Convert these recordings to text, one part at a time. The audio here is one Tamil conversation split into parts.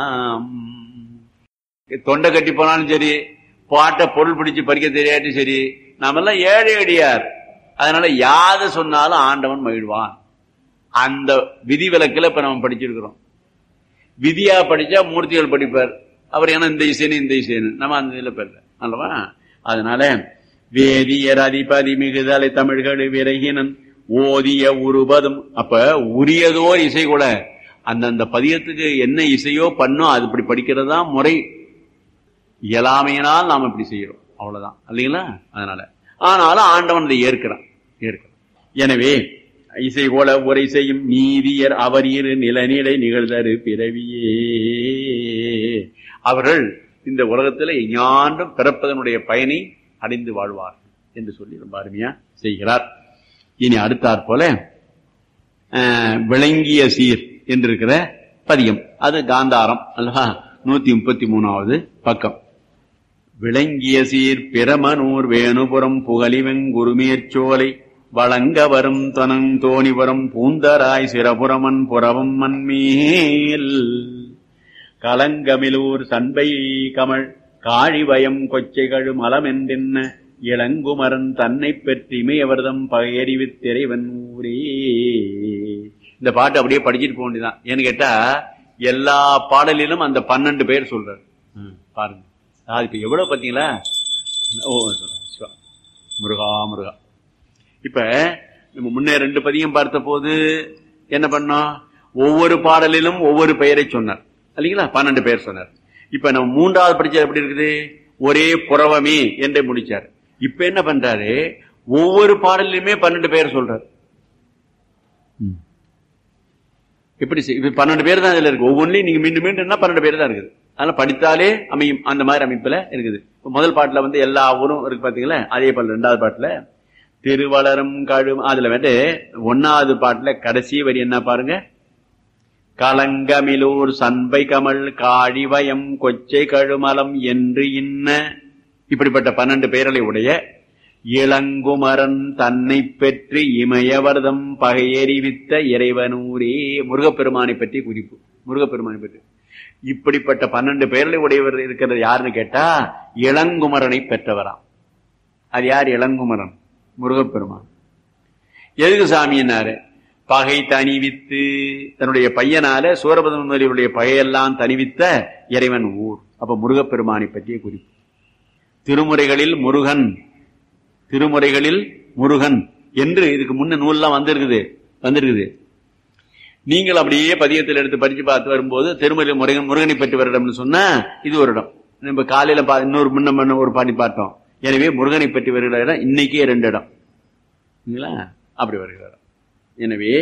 தொண்டை கட்டி போனாலும் சரி பாட்டை பொருள் பிடிச்சு படிக்க தெரியாட்டி சரி நாமெல்லாம் ஏழை அடியார் அதனால யாது சொன்னாலும் ஆண்டவன் மகிழ்வான் அந்த விதி விலக்கில் இப்ப நம்ம படிச்சிருக்கிறோம் விதியா படிச்சா மூர்த்திகள் படிப்பார் அவர் ஏன்னா இந்த இசைன்னு இந்த இசைன்னு நம்ம அந்த இதில் பெறல அல்லவா அதனால வேதியர் அதிபதி மிகுதலை தமிழ்கள் விரகினன் ஓதிய உருபதும் அப்ப உரியதோர் இசை கூட அந்தந்த பதியத்துக்கு என்ன இசையோ பண்ணோ அது இப்படி படிக்கிறது தான் முறை இயலாமையினால் நாம் இப்படி செய்யறோம் அவ்வளவுதான் இல்லைங்களா அதனால ஆனாலும் ஆண்டவன் அதை ஏற்கிறான் ஏற்கிறான் எனவே இசை போல உரை செய்யும் நீதியர் அவர் இரு நிலநிலை நிகழ்தரு பிறவியே அவர்கள் இந்த உலகத்தில் ஞாண்டும் பிறப்பதனுடைய பயனை அடைந்து வாழ்வார் என்று சொல்லி ரொம்ப அருமையா செய்கிறார் இனி அடுத்தாற் போல விளங்கிய சீர் என்று இருக்கிற பதியம் அது காந்தாரம் அல்லவா நூத்தி முப்பத்தி மூணாவது பக்கம் விளங்கிய சீர் பிரமனூர் வேணுபுரம் புகழிவெங்குருமேற்சோலை வழங்க வரும் தனங் தோணிபுரம் பூந்தராய் சிரபுரமன் புறவம் மண்மேல் கலங்கமிலூர் சண்பை கமழ் காழிவயம் கொச்சைகள் மலமென்றென்ன இளங்குமரன் தன்னை பெற்றிமையவர்தம் பகையறிவித்திரைவன் ஊரே இந்த பாட்டு அப்படியே படிச்சுட்டு போக வேண்டியதான் ஏன்னு கேட்டா எல்லா பாடலிலும் அந்த பன்னெண்டு பேர் சொல்றாரு பாருங்க அது இப்ப எவ்வளவு பாத்தீங்களா ஓ முருகா முருகா இப்ப நம்ம முன்னே ரெண்டு பதியம் பார்த்த போது என்ன பண்ணோம் ஒவ்வொரு பாடலிலும் ஒவ்வொரு பெயரை சொன்னார் இல்லைங்களா பன்னெண்டு பேர் சொன்னார் இப்ப நம்ம மூன்றாவது படிச்சது எப்படி இருக்குது ஒரே புறவமே என்றே முடிச்சார் இப்ப என்ன பண்றாரு ஒவ்வொரு பாடலிலுமே பன்னெண்டு பேர் சொல்றாரு எப்படி பன்னெண்டு பேர் தான் இதுல இருக்கு ஒவ்வொன்றையும் நீங்க மீண்டும் மீண்டும் பன்னெண்டு பேர் தான் இருக்குது அதனால படித்தாலே அமையும் அந்த மாதிரி அமைப்புல இருக்குது முதல் பாட்டுல வந்து எல்லா ஊரும் இருக்கு பாத்தீங்களா அதே போல ரெண்டாவது பாட்டுல திருவளரும் கழும் அதுல வந்து ஒன்னாவது பாட்டுல கடைசி வரி என்ன பாருங்க கலங்கமிலூர் சண்பை கமல் காழிவயம் கொச்சை கழுமலம் என்று இன்ன இப்படிப்பட்ட பன்னெண்டு பேரலை உடைய இளங்குமரன் தன்னை பெற்று இமயவர்தம் பகையறிவித்த இறைவனூரே முருகப்பெருமானை பற்றி குறிப்பு முருகப்பெருமானை பற்றி இப்படிப்பட்ட பன்னெண்டு பேரலை உடையவர் இருக்கிறது யாருன்னு கேட்டா இளங்குமரனை பெற்றவராம் அது யார் இளங்குமரன் முருகப்பெருமான் எதுக்கு சாமின்னாரு பகை தணிவித்து தன்னுடைய பையனால சூரபதனுடைய பகையெல்லாம் தணிவித்த இறைவன் ஊர் அப்ப முருகப்பெருமானை பற்றிய குறிப்பு திருமுறைகளில் முருகன் திருமுறைகளில் முருகன் என்று இதுக்கு முன்ன நூல்லாம் வந்திருக்குது வந்திருக்குது நீங்கள் அப்படியே பதியத்தில் எடுத்து படிச்சு பார்த்து வரும்போது திருமலை முருகன் முருகனை பற்றி வருடம்னு சொன்னா இது ஒரு இடம் நம்ம காலையில இன்னொரு முன்ன ஒரு பாடி பார்த்தோம் எனவே முருகனை பற்றி வருகிற இடம் இன்னைக்கே ரெண்டு இடம் அப்படி வருகிற இடம் எனவே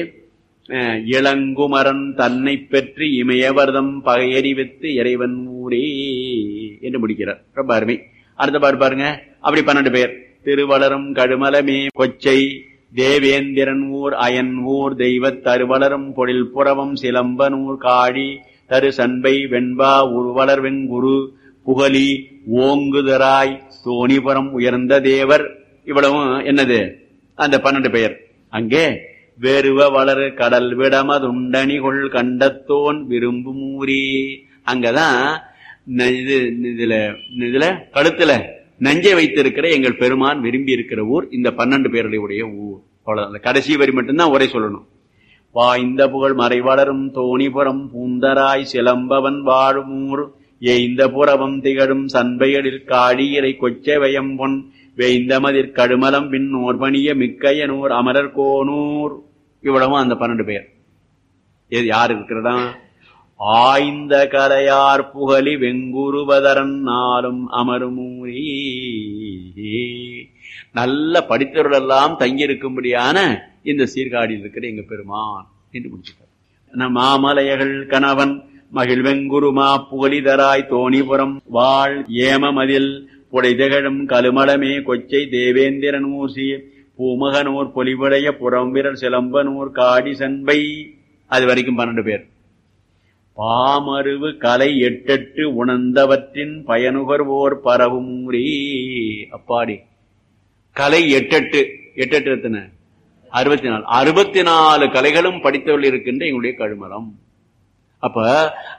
இளங்குமரன் தன்னை பெற்று இமயவர்தம் பகையறிவித்து இறைவன் ஊரே என்று முடிக்கிறார் ரொம்ப அருமை அடுத்த பாடு பாருங்க அப்படி பன்னெண்டு பேர் திருவளரும் கடுமலமே கொச்சை தேவேந்திரன் ஊர் அயன் ஊர் தெய்வத் தருவளரும் பொழில் புறவம் சிலம்பனூர் காடி தரு சண்பை வெண்பா உருவளர் வெங்குரு புகழி ஓங்குதராய் தோணிபுரம் உயர்ந்த தேவர் இவ்வளவும் என்னது அந்த பன்னெண்டு பெயர் அங்கே வெறுவ வளரு கடல் விடமதுண்டணிகொள் கண்டத்தோன் விரும்பும் ஊரே அங்கதான் இது இதுல இதுல கழுத்துல நஞ்சை வைத்திருக்கிற எங்கள் பெருமான் விரும்பி இருக்கிற ஊர் இந்த பன்னெண்டு பேருடைய ஊர் அவ்வளவுதான் கடைசி வரி மட்டும்தான் உரை சொல்லணும் வாய்ந்த புகழ் மறைவளரும் தோணிபுரம் பூந்தராய் சிலம்பவன் வாழுமூர் எய்ந்த புறவம் திகழும் சண்பைகளில் காழியரை கொச்சவயம் பொன் வேய்ந்தமதிர் கடுமலம் பின்னோர் பணிய மிக்கையனூர் அமரர் கோனூர் இவ்வளவும் அந்த பன்னெண்டு பேர் இது யாரு இருக்கிறடா ஆய்ந்த கலையார் புகழி வெங்குருவதரன் நாளும் அமருமூரி நல்ல படித்தவர்கள் எல்லாம் தங்கியிருக்கும்படியான இந்த சீர்காழியில் இருக்கிற எங்க பெருமான் என்று முடிச்சுட்டார் மாமலையகள் கணவன் மகிழ்வெங்குருமா புகழிதராய் தோணிபுரம் வாழ் ஏமமதில் புடைதகழும் கலுமளமே கொச்சை தேவேந்திரன் ஊசி பூமகனூர் பொலிவுடைய புறம்பிரர் சிலம்பனூர் காடி சண்பை அது வரைக்கும் பன்னெண்டு பேர் பாமருவு கலை எட்டெட்டு உணர்ந்தவற்றின் பயனுகர்வோர் பரவும் ஊரே அப்பாடி கலை எட்டெட்டு எட்டெட்டு எத்தனை அறுபத்தி நாலு அறுபத்தி நாலு கலைகளும் படித்தவர்கள் இருக்கின்ற எங்களுடைய கழுமலம் அப்ப